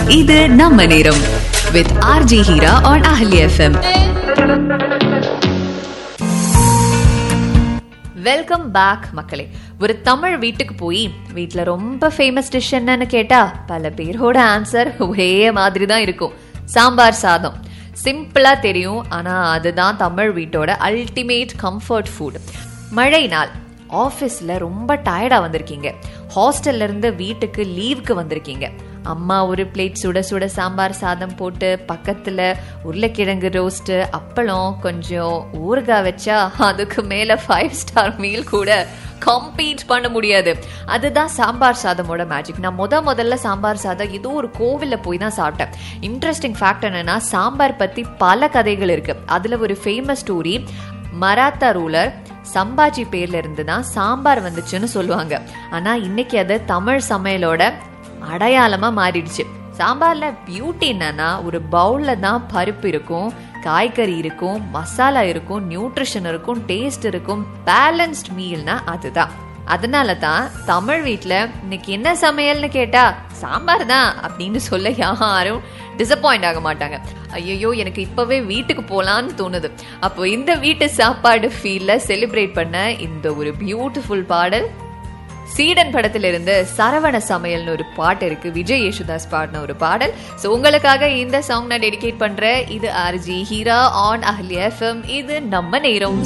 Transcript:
இது நம்ம நேரம் with RJ Heera on Ahali FM welcome back மக்களே ஒரு தமிழ் வீட்டுக்கு போய் வீட்ல ரொம்ப ஃபேமஸ் டிஷ் என்னன்னு கேட்டா பல பேரோட ஆன்சர் ஒரே மாதிரி தான் இருக்கும் சாம்பார் சாதம் சிம்பிளா தெரியும் ஆனா அதுதான் தமிழ் வீட்டோட அல்டிமேட் கம்ஃபர்ட் ஃபுட் மழை நாள் ஆஃபீஸில் ரொம்ப டயர்டாக வந்திருக்கீங்க ஹாஸ்டல்ல இருந்து வீட்டுக்கு லீவுக்கு வந்திருக்கீங்க அம்மா ஒரு பிளேட் சுட சுட சாம்பார் சாதம் போட்டு பக்கத்தில் உருளைக்கிழங்கு ரோஸ்ட்டு அப்பளம் கொஞ்சம் ஊறுகாய் வச்சா அதுக்கு மேலே ஃபைவ் ஸ்டார் மீல் கூட கம்பீட் பண்ண முடியாது அதுதான் சாம்பார் சாதமோட மேஜிக் நான் முத முதல்ல சாம்பார் சாதம் ஏதோ ஒரு கோவிலில் போய் தான் சாப்பிட்டேன் இன்ட்ரெஸ்டிங் ஃபேக்ட் என்னன்னா சாம்பார் பற்றி பல கதைகள் இருக்கு அதில் ஒரு famous story Maratha ruler Sambhaji பேர்ல இருந்து தான் சாம்பார் வந்துச்சுன்னு சொல்லுவாங்க ஆனா இன்னைக்கு அது தமிழ் சமையலோட அடையாளமா மாறிடுச்சு சாம்பார்ல பியூட்டி என்னன்னா ஒரு பவுல்ல தான் பருப்பு இருக்கும் காய்கறி இருக்கும் மசாலா இருக்கும் நியூட்ரிஷன் இருக்கும் டேஸ்ட் இருக்கும் பேலன்ஸ்ட் மீல்னா அதுதான் அதனால தான் தமிழ் வீட்டில் இன்னைக்கு என்ன சமையல்னு கேட்டா சாம்பார் தான் அப்படின்னு சொல்ல யாரும் டிசப்பாயிண்ட் ஆக மாட்டாங்க ஐயோ எனக்கு இப்பவே வீட்டுக்கு போலான்னு தோணுது அப்போ இந்த வீட்டு சாப்பாடு ஃபீல்ல செலிப்ரேட் பண்ண இந்த ஒரு பியூட்டிஃபுல் பாடல் சீடன் படத்திலிருந்து சரவண சமையல்னு ஒரு பாட்டு இருக்கு விஜய் யேசுதாஸ் பாடின ஒரு பாடல் ஸோ உங்களுக்காக இந்த சாங் நான் டெடிகேட் பண்றேன் இது ஆர்ஜி ஹீரா ஆன் அஹ்லி எஃப்எம் இது நம்ம நேரம்